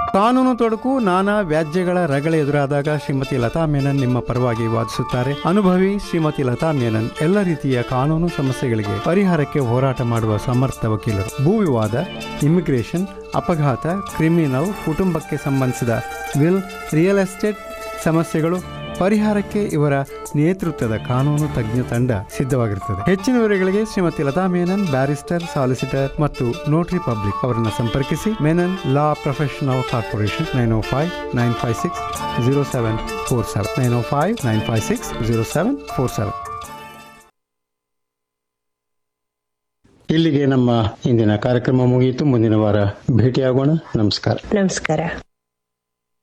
ಕಾನೂನು ತೊಡಕು ನಾನಾ ವ್ಯಾಜ್ಯಗಳ ರಗಳೆ ಎದುರಾದಾಗ ಶ್ರೀಮತಿ ಲತಾ ಮೆನನ್ ನಿಮ್ಮ ಪರವಾಗಿ ವಾದಿಸುತ್ತಾರೆ ಅನುಭವಿ ಶ್ರೀಮತಿ ಲತಾ ಮೆನನ್ ಎಲ್ಲ ರೀತಿಯ ಕಾನೂನು ಸಮಸ್ಯೆಗಳಿಗೆ ಪರಿಹಾರಕ್ಕೆ ಹೋರಾಟ ಮಾಡುವ ಸಮರ್ಥ ವಕೀಲರು ಭೂ ವಿವಾದ ಇಮಿಗ್ರೇಷನ್ ಅಪಘಾತ ಕ್ರಿಮಿನಲ್ ಕುಟುಂಬಕ್ಕೆ ಸಂಬಂಧಿಸಿದ ವಿಲ್ ರಿಯಲ್ ಎಸ್ಟೇಟ್ ಸಮಸ್ಯೆಗಳು ಪರಿಹಾರಕ್ಕೆ ಇವರ ನೇತೃತ್ವದ ಕಾನೂನು ತಜ್ಞ ತಂಡ ಸಿದ್ಧವಾಗಿರುತ್ತದೆ ಹೆಚ್ಚಿನ ವಿವರಗಳಿಗೆ ಶ್ರೀಮತಿ ಲತಾ ಮೇನನ್ ಬ್ಯಾರಿಸ್ಟರ್ ಸಾಲಿಸಿಟರ್ ಮತ್ತು ನೋಟರಿ ಪಬ್ಲಿಕ್ ಅವರನ್ನು ಸಂಪರ್ಕಿಸಿ Menon law professional corporation nine O five nine five six zero seven four seven nine O five nine five six zero seven four seven ಇಲ್ಲಿಗೆ ನಮ್ಮ ಇಂದಿನ ಕಾರ್ಯಕ್ರಮ ಮುಗಿಯಿತು ಮುಂದಿನ ವಾರ ಭೇಟಿಯಾಗೋಣ ನಮಸ್ಕಾರ ನಮಸ್ಕಾರ